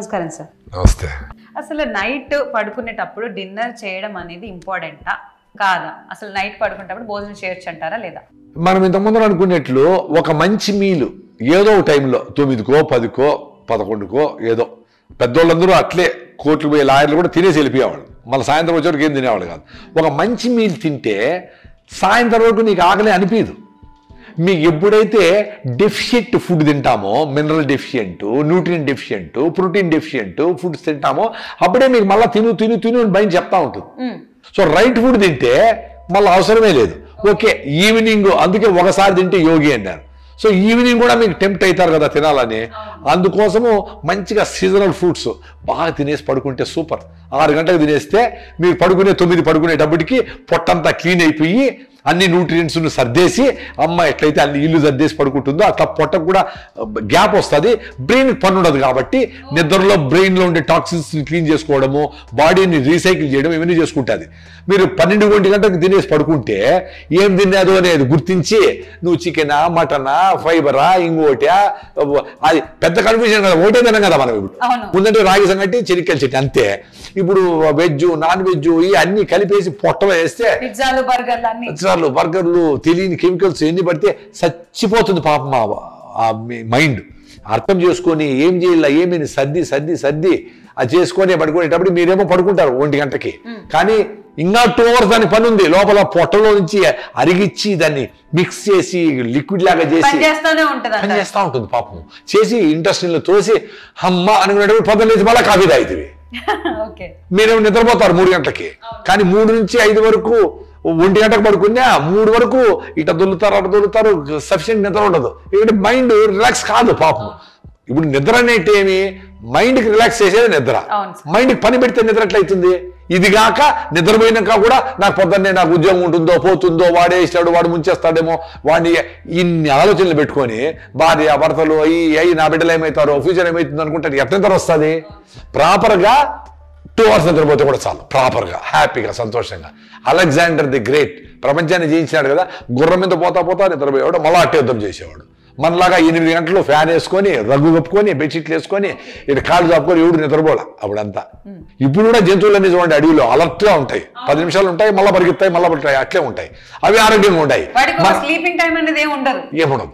నమస్కారం సార్ నమస్తే అసలు నైట్ పడుకునేటప్పుడు డిన్నర్ చేయడం అనేది ఇంపార్టెంటా కాదా అసలు నైట్ పడుకునేటప్పుడు భోజనం చేయొచ్చు అంటారా లేదా మనం ఇంతకుముందు అనుకున్నట్లు ఒక మంచి మీలు ఏదో ఒక టైంలో తొమ్మిదికో పదికో పదకొండుకో ఏదో పెద్దోళ్ళందరూ అట్లే కోట్లు పోయే లాయర్లు కూడా తినేసి వెళ్ళిపోయేవాళ్ళు మళ్ళీ సాయంత్రం వచ్చేవాడికి ఏం తినేవాళ్ళు కాదు ఒక మంచి మీల్ తింటే సాయంత్రం వరకు నీకు ఆకలి అనిపించదు మీకు ఎప్పుడైతే డెఫిషియెంట్ ఫుడ్ తింటామో mineral deficient nutrient deficient protein deficient foods తింటామో అప్పుడే మీకు మళ్ళీ తిను తిను తిను అని భయం చెప్తా ఉంటుంది మ్మ్. సో రైట్ ఫుడ్ తింటే మళ్ళీ అవసరమే లేదు ఓకే ఈవినింగ్ అందుకే ఒకసారి తింటే యోగి అన్నారు సో ఈవినింగ్ కూడా మీకు టెంప్ట్ అవుతారు కదా తినాలని అందుకోసము మంచిగా సీజనల్ ఫ్రూట్స్ బాగా తినేసి పడుకుంటే సూపర్ ఆరు గంటలకు తినేస్తే మీరు పడుకునే తొమ్మిది పడుకునేటప్పటికి పొట్టంతా క్లీన్ అయిపోయి అన్ని న్యూట్రియంట్స్ సర్దేసి అమ్మ ఎట్లయితే అన్ని ఇల్లు సర్దేసి పడుకుంటుందో అట్లా పొట్టకు కూడా గ్యాప్ వస్తుంది బ్రెయిన్ పని ఉండదు కాబట్టి నిద్రలో బ్రెయిన్లో ఉండే టాక్సిన్స్ క్లీన్ చేసుకోవడము బాడీని రీసైకిల్ చేయడం ఇవన్నీ చేసుకుంటుంది మీరు పన్నెండు ఒంటి గంటలకు తినేసి పడుకుంటే ఏం తిన్నాదో అనేది గుర్తించి నువ్వు చికెనా మటనా ఫైబరా ఇంకోటా అది పెద్ద కన్ఫ్యూజన్ కదా ఒకటే తినం కదా మనం ఇప్పుడు అవును. ముందంటే రాగి సంగటి చెనిక్కల చెట్టు అంతే ఇప్పుడు వెజ్ నాన్ వెజ్ ఇవి అన్ని కలిపేసి పొట్టలో వేస్తే పిజ్జాలు బర్గర్లు అన్ని అచ్చరాలు బర్గర్లు తెలియని కెమికల్స్ ఎన్ని పడితే చచ్చిపోతుంది పాపం ఆ- ఆ మైండ్ అర్థం చేసుకొని ఏం చేయాల ఏమని సర్ది సర్ది సర్ది అది చేసుకొని పడుకునేటప్పుడు మీరేమో పడుకుంటారు ఒంటి గంటకి కానీ ఇంకా టూ అవర్స్ దాని పని ఉంది లోపల పొట్టలో నుంచి అరిగిచ్చి దాన్ని మిక్స్ చేసి లిక్విడ్ లాగా చేసి పని చేస్తూనే ఉంటది పని అంటారు చేస్తూ ఉంటుంది పాపం చేసి ఇండస్ట్రీలో తోసి అమ్మ అనుకునేటప్పుడు పొద్దున్న లేచి మళ్ళీ కాఫీ తాగుతుంది ఓకే మీరేమో నిద్రపోతారు మూడు గంటలకి కానీ మూడు నుంచి ఐదు వరకు ఒంటి గంటకు పడుకున్నా మూడు వరకు ఇట దొల్లుతారు అటు దొల్లుతారు సఫిషియెంట్ నిద్ర ఉండదు ఇక్కడ మైండ్ రిలాక్స్ కాదు పాపం ఇప్పుడు నిద్ర అనేటి ఏమి మైండ్కి రిలాక్స్ చేసేది నిద్ర అవును సార్. మైండ్కి పని పెడితే నిద్ర ఎట్లయితుంది ఇది కాక నిద్రపోయినాక కూడా నాకు పొద్దున్నే నాకు ఉద్యోగం ఉంటుందో పోతుందో వాడే ఇస్తాడు వాడు ముంచేస్తాడేమో వాడిని ఇన్ని ఆలోచనలు పెట్టుకొని భార్య భర్తలు అయ్యి అయ్యి నా బిడ్డలు ఏమవుతారో ఫ్యూచర్ ఏమవుతుందో అనుకుంటే ఎట్ల నిద్ర వస్తుంది ప్రాపర్గా టూ అవర్స్ నిద్రపోతే కూడా చాలు ప్రాపర్గా హ్యాపీగా సంతోషంగా అలెగ్జాండర్ ది గ్రేట్ ప్రపంచాన్ని జయించినాడు కదా గుర్రం మీద పోతా పోతా నిద్రపోయేవాడు మళ్ళా అట్టే యుద్ధం చేసేవాడు మనలాగా ఎనిమిది గంటలు ఫ్యాన్ వేసుకొని రగ్గు కప్పుకొని బెడ్షీట్లు వేసుకొని ఇటు కాళ్ళు చాపుకొని ఎవడు నిద్రపోలే అప్పుడంతా ఇప్పుడు కూడా జంతువులన్నీ చూడండి అడవిలో అలర్ట్ గా ఉంటాయి పది నిమిషాలు ఉంటాయి మళ్ళీ పరిగెత్తాయి మళ్ళీ పడతాయి అట్లే ఉంటాయి అవి ఆరోగ్యంగా ఉంటాయి వాడికి ఒక మన- స్లీపింగ్ టైం అనేది ఏమి ఉండదు ఏముండదు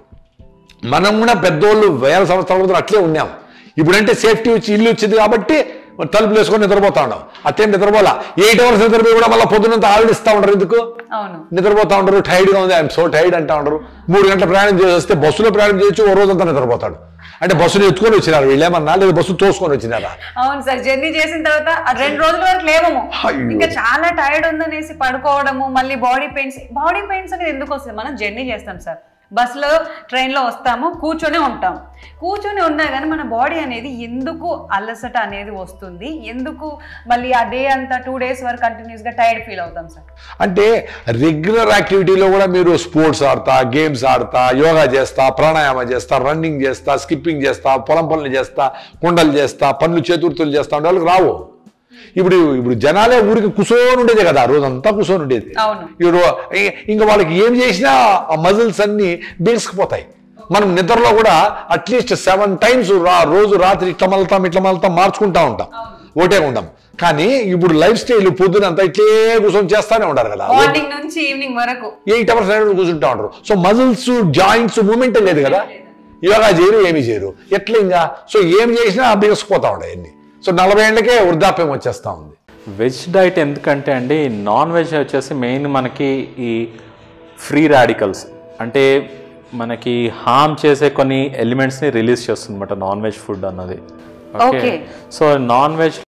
మనం కూడా పెద్దోళ్ళు వేల సంవత్సరాల క్రితం అట్లే ఉన్నాం ఇప్పుడంటే సేఫ్టీ వచ్చి ఇల్లు వచ్చింది కాబట్టి తలుపులు వేసుకొని నిద్రపోతా ఉన్నాం అట్లేం నిద్రపోలా ఎయిట్ అవర్స్ నిద్రపోయి కూడా మళ్ళీ పొద్దునంత ఆవిడిస్తా ఉంటారు ఎందుకు అవును నిద్రపోతా ఉంటారు టైర్డ్ గా ఉంది ఐఎమ్ సో టైర్డ్ అంటా ఉంటారు మూడు గంటల ప్రయాణం చేసి వస్తే బస్సులో ప్రయాణం చేయొచ్చు ఓ రోజంతా నిద్రపోతాడు అంటే బస్సును ఎత్తుకొని వచ్చినారు వీళ్ళేమన్నా లేదా బస్సు తోసుకొని వచ్చినారా అవును సార్ జర్నీ చేసిన తర్వాత ఆ రెండు రోజుల వరకు లేవము అయ్యో. ఇంకా చాలా టైర్డ్ ఉందనేసి పడుకోవడము మళ్ళీ బాడీ పెయిన్స్ బాడీ పెయిన్స్ అనేది ఎందుకు వస్తుంది మనం జర్నీ చేస్తాం సార్ బస్సులో ట్రైన్లో వస్తాము కూర్చొని ఉంటాం కూర్చొని ఉన్నా కానీ మన బాడీ అనేది ఎందుకు అలసట అనేది వస్తుంది ఎందుకు మళ్ళీ ఆ డే అంతా టూ డేస్ వరకు కంటిన్యూస్గా టైర్డ్ ఫీల్ అవుతాం సార్ అంటే రెగ్యులర్ యాక్టివిటీలో కూడా మీరు స్పోర్ట్స్ ఆడతా గేమ్స్ ఆడతా యోగా చేస్తా ప్రాణాయామ చేస్తా రన్నింగ్ చేస్తా స్కిప్పింగ్ చేస్తా పొలం పనులు చేస్తా కుండలు చేస్తా పనులు చేతుర్తులు చేస్తా ఉండే వాళ్ళకి రావు ఇప్పుడు ఇప్పుడు జనాలే ఊరికి కుసోని ఉండేదే కదా ఆ రోజంతా కుసోని ఉండేది అవును ఇప్పుడు ఇ- ఇంకా వాళ్ళకి ఏం చేసినా ఆ మజిల్స్ అన్ని బిగుసుకుపోతాయి మనం నిద్రలో కూడా అట్లీస్ట్ సెవెన్ టైమ్స్ రోజు రాత్రి ఇట్లా మళ్తాం ఇట్లా మళ్తాం మార్చుకుంటా ఉంటాం ఒకటే ఉంటాం కానీ ఇప్పుడు లైఫ్ స్టైల్ పొద్దునంతా ఇట్లే కూర్చొని చేస్తానే ఉంటారు కదా మార్నింగ్ నుంచి ఈవినింగ్ వరకు ఎయిట్ అవర్స్ నైన్ కూర్చుంటా ఉంటారు సో మజిల్స్ జాయింట్స్ మూమెంట్ లేదు కదా యోగా చేయరు ఏమీ చేయరు ఎట్లా ఇంకా సో ఏం చేసినా బిగుసుకుపోతా ఉంటాయి అన్ని సో నలభై ఏళ్ళకే వృద్ధాప్యం వచ్చేస్తా ఉంది వెజ్ డైట్ ఎందుకంటే అండి నాన్ వెజ్ వచ్చేసి మెయిన్ మనకి ఈ ఫ్రీ రాడికల్స్ అంటే మనకి హామ్ చేసే కొన్ని ఎలిమెంట్స్ని రిలీజ్ చేస్తుంది అనమాట నాన్ వెజ్ ఫుడ్ అన్నది Okay. So non veg